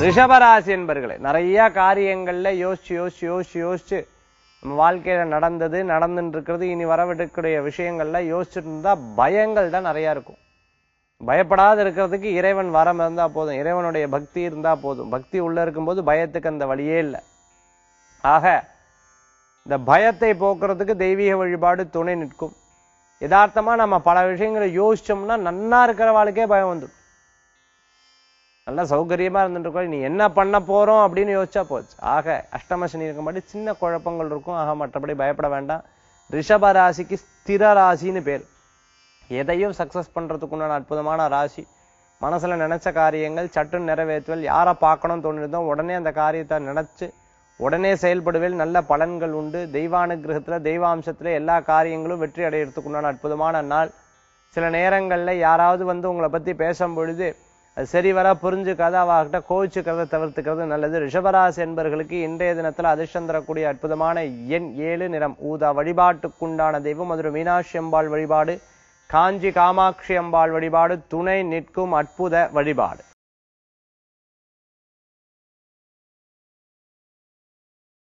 ரிஷபராசி என்பர்களே நிறைய காரியங்கள்ல யோசிச்சு யோசிச்சு யோசிச்சு யோசிச்சு நம்ம வாழ்க்கையில நடந்தது நடந்துட்டு இருக்கிறது இனி வரவிடக்கூடிய விஷயங்கள்ல யோசிச்சுட்டு இருந்தா பயங்கள் தான் நிறைய இருக்கும் பயப்படாத இருக்கிறதுக்கு இறைவன் வரம் இருந்தா போதும் இறைவனுடைய பக்தி இருந்தா போதும் பக்தி உள்ள இருக்கும்போது பயத்துக்கு அந்த வழியே இல்லை ஆக இந்த பயத்தை போக்குறதுக்கு தெய்வீக வழிபாடு துணை நிற்கும் யதார்த்தமா நம்ம பல விஷயங்களை யோசிச்சோம்னா நன்னா இருக்கிற வாழ்க்கையே பயம் வந்துடும் நல்லா சௌகரியமா இருந்துட்டு இருக்கோம் நீ என்ன பண்ண போறோம் அப்படின்னு யோசிச்சா போச்சு ஆக அஷ்டம சனி இருக்கும்போது சின்ன குழப்பங்கள் இருக்கும் ஆக மற்றபடி பயப்பட வேண்டாம் ரிஷப ராசிக்கு ஸ்திர ராசின்னு பேர் எதையும் சக்சஸ் பண்றதுக்குண்டான அற்புதமான ராசி மனசுல நினைச்ச காரியங்கள் சட்டுன்னு நிறைவேற்றுவல் யாரை பார்க்கணும்னு தோணிருந்தோ உடனே அந்த காரியத்தை நினைச்சு உடனே செயல்படுவேல் நல்ல பலன்கள் உண்டு தெய்வானுகிரகத்துல தெய்வாம்சத்துல எல்லா காரியங்களும் வெற்றி அடையறதுக்குண்டான அற்புதமான நாள் சில நேரங்கள்ல யாராவது வந்து உங்களை பத்தி பேசும் பொழுது அது சரி வர புரிஞ்சுக்காத அவகிட்ட கோவிச்சுக்கிறத தவிர்த்துக்கிறது நல்லது ரிஷபராசி என்பர்களுக்கு இன்றைய தினத்துல அதிர்ஷ்டம் தரக்கூடிய அற்புதமான எண் ஏழு நிறம் ஊதா வழிபாட்டுக்குண்டான தெய்வம் மதுரை மீனாட்சி அம்பாள் வழிபாடு காஞ்சி காமாட்சி அம்பாள் வழிபாடு துணை நிற்கும் அற்புத வழிபாடு